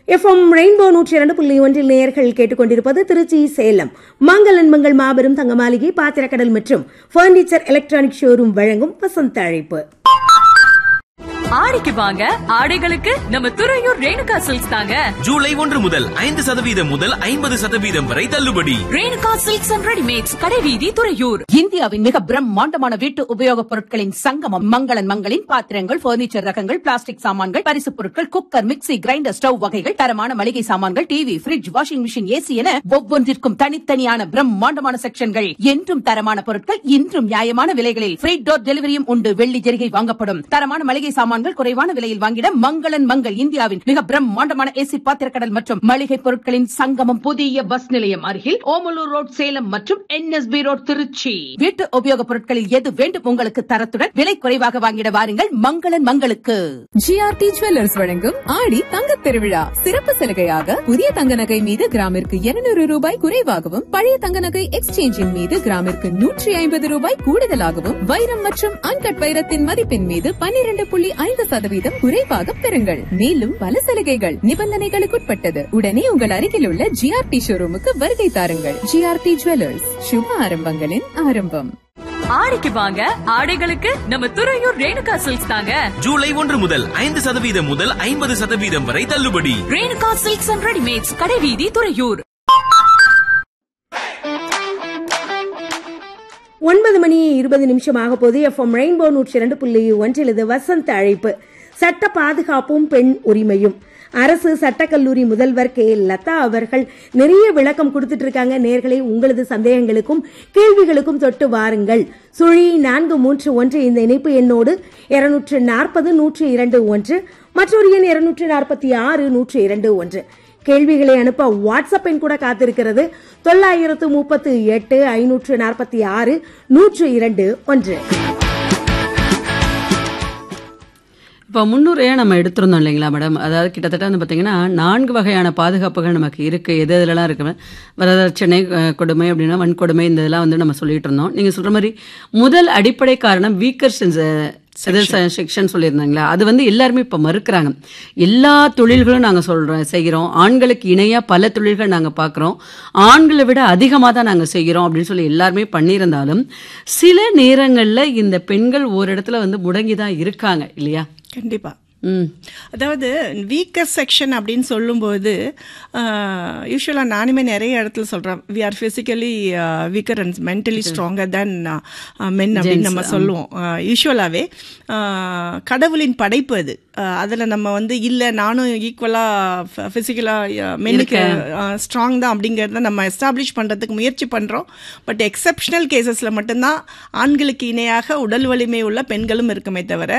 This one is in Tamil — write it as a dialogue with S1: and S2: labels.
S1: எஃப்எம் ரெயின்போ நூற்றி இரண்டு புள்ளி ஒன்றில் நேயர்கள் கேட்டுக்கொண்டிருப்பது திருச்சி சேலம் மங்களன் மங்கள் மாபெரும் தங்க மாளிகை பாத்திரக்கடல் மற்றும் பர்னிச்சர் எலக்ட்ரானிக் ஷோரூம் வழங்கும் வசந்த அழைப்பு
S2: ஆடிக்கு வாங்க ஆடைகளுக்கு நம்ம துறையூர் ரேணுகா சில்க்ஸ் தாங்க
S3: ஜூலை ஒன்று முதல் ஐந்து சதவீதம் முதல் ஐம்பது சதவீதம் வரை தள்ளுபடி
S2: ரேணுகா சில்க்ஸ் அண்ட் ரெடிமேட்ஸ் கடைவீதி துறையூர்
S4: இந்தியாவின் மிக பிரம்மாண்டமான வீட்டு உபயோகப் பொருட்களின் சங்கமம் மங்களன் மங்களின் பாத்திரங்கள் பர்னிச்சர் ரகங்கள் பிளாஸ்டிக் சாமான்கள் பரிசுப் பொருட்கள் குக்கர் மிக்ஸி கிரைண்டர் ஸ்டவ் வகைகள் தரமான மளிகை சாமான்கள் TV fridge washing machine AC என ஒவ்வொன்றிற்கும் தனித்தனியான பிரம்மாண்டமான செக்ஷன்கள் என்றும் தரமான பொருட்கள் இன்றும் நியாயமான விலைகளில் ஃப்ரீ டோர் டெலிவரியும் உண்டு வெள்ளி ஜெரிகை வாங்கப்படும் தரமான மளிகை சாமான்கள் குறைவான விலையில் வாங்கிட மங்களன் மங்கள் இந்தியாவின் மிக பிரம்மாண்டமான ஏசி பாத்திரக்கடல் மற்றும் மளிகை பொருட்களின் சங்கமம் புதிய பஸ் நிலையம் அருகில் ஓமலூர் ரோட் சேலம் மற்றும் என்எஸ்பி ரோட் திருச்சி வீட்டு உபயோகப் பொருட்களில் எது வேண்டும் உங்களுக்கு தரத்துடன் விலை குறைவாக வாங்கிட வாருங்கள் மங்களன் மங்களுக்கு
S5: ஜிஆர்டி ஜுவல்லர்ஸ் வழங்கும் ஆடி தங்கத் திருவிழா சிறப்பு சலுகையாக புதிய தங்க நகை மீது கிராமிற்கு 200 ரூபாய் குறைவாகவும் பழைய தங்க நகை எக்ஸ்சேஞ்சின் மீது கிராமிற்கு நூற்றி ஐம்பது ரூபாய் கூடுதலாகவும் வைரம் மற்றும் அன்கட் வைரத்தின் மதிப்பின் மீது 12.5% புள்ளி ஐந்து சதவீதம் குறைவாக பெறுங்கள் மேலும் பல சலுகைகள் நிபந்தனைகளுக்குட்பட்டது உடனே உங்கள் அருகில் உள்ள ஜிஆர்டி ஷோரூமுக்கு வருகை தாருங்கள் ஜிஆர்டி ஜுவல்லர்ஸ் சுப ஆரம்பங்களின் ஆரம்பம்
S2: ஆடிக்கு வாங்க ஆடைகளுக்கு நம்ம துறையூர் ரேணுகா சில்க்ஸ் தாங்க
S3: ஜூலை ஒன்று முதல் ஐந்து சதவீதம் முதல் ஐம்பது சதவீதம் வரை தள்ளுபடி
S2: ரேணுகா சில்க்ஸ் அண்ட் ரெடிமேட்ஸ் கடைவீதி துறையூர்
S1: ஒன்பது மணி இருபது நிமிஷமாக போது எஃப்எம் ரெயின்போ நூற்றி இரண்டு புள்ளி ஒன்றில் இது வசந்த அழைப்பு சட்ட பாதுகாப்பும் பெண் உரிமையும் அரசு சட்டக்கல்லூரி முதல்வர் கே லதா அவர்கள் நிறைய விளக்கம் கொடுத்துட்டு இருக்காங்க நேர்களை உங்களது சந்தேகங்களுக்கும் கேள்விகளுக்கும் தொட்டு வாருங்கள் சுழி நான்கு மூன்று ஒன்று இந்த இணைப்பு எண்ணோடு இருநூற்று நாற்பது நூற்று இரண்டு ஒன்று மற்றொரு எண் இருநூற்று நாற்பத்தி ஆறு நூற்று இரண்டு ஒன்று கேள்விகளை அனுப்ப வாட்ஸ்அப் எண் கூட காத்திருக்கிறது தொள்ளாயிரத்து முப்பத்து எட்டு ஐநூற்று நாற்பத்தி ஆறு நூற்று இரண்டு ஒன்று
S6: இப்போ முன்னுரையாக நம்ம எடுத்திருந்தோம் இல்லைங்களா மேடம் அதாவது கிட்டத்தட்ட வந்து பார்த்தீங்கன்னா நான்கு வகையான பாதுகாப்புகள் நமக்கு இருக்குது எது எதுலலாம் இருக்கு வரதட்சணை அஹ், கொடுமை அப்படின்னா வன்கொடுமை இந்த இதெல்லாம் வந்து நம்ம சொல்லிட்டு இருந்தோம் நீங்கள் சொல்கிற மாதிரி முதல் அடிப்படை காரணம் வீக்கர் செக்ஷன் சொல்லியிருந்தாங்களா அது வந்து எல்லாருமே இப்போ மறுக்கிறாங்க எல்லா தொழில்களும் நாங்கள் சொல்கிறோம் செய்கிறோம் ஆண்களுக்கு இணையாக பல தொழில்கள் நாங்கள் பார்க்குறோம் ஆண்களை விட அதிகமாக தான் நாங்கள் செய்கிறோம் அப்படின்னு சொல்லி எல்லாருமே பண்ணியிருந்தாலும் சில நேரங்களில் இந்த பெண்கள் ஒரு இடத்துல வந்து முடங்கி தான் இருக்காங்க இல்லையா
S7: கண்டிப்பா
S6: ம்
S7: அதாவது வீக்கர் செக்ஷன் அப்படின்னு சொல்லும்போது யூஸ்வலாக நானுமே நிறைய இடத்துல சொல்கிறேன் we are physically weaker and mentally stronger then men அப்படின்னு நம்ம சொல்லுவோம் யூஸ்வலாகவே கடவுளின் படைப்பு அது அதில் நம்ம வந்து இல்லை நானும் ஈக்குவலாக ஃபிசிக்கலாக மென்னுக்கு ஸ்ட்ராங் தான் அப்படிங்கிறத நம்ம எஸ்டாப்ளிஷ் பண்ணுறதுக்கு முயற்சி பண்ணுறோம் பட் எக்ஸப்ஷனல் கேசஸில் மட்டும்தான் ஆண்களுக்கு இணையாக உடல் வலிமை உள்ள பெண்களும் இருக்குமே தவிர